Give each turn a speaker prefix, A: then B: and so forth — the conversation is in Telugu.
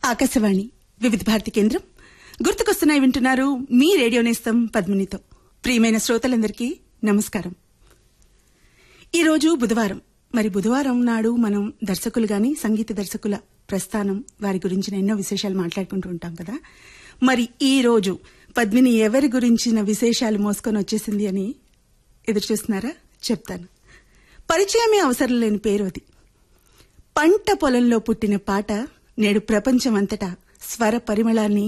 A: ఆకాశవాణి వివిధ భారతి కేంద్రం గుర్తుకొస్తున్నాయి వింటున్నారు మీ రేడియో నేస్తం పద్మినితో ప్రియమైన శ్రోతలందరికీ నమస్కారం ఈరోజు బుధవారం మరి బుధవారం నాడు మనం దర్శకులు గాని సంగీత దర్శకుల ప్రస్థానం వారి గురించిన ఎన్నో విశేషాలు మాట్లాడుకుంటూ ఉంటాం కదా మరి ఈ రోజు పద్మిని ఎవరి గురించిన విశేషాలు మోసుకొని వచ్చేసింది అని ఎదురు చూస్తున్నారా చెప్తాను పరిచయమే అవసరం లేని పేరు అది పంట పొలంలో పుట్టిన పాట నేడు ప్రపంచమంతటా స్వర పరిమళాన్ని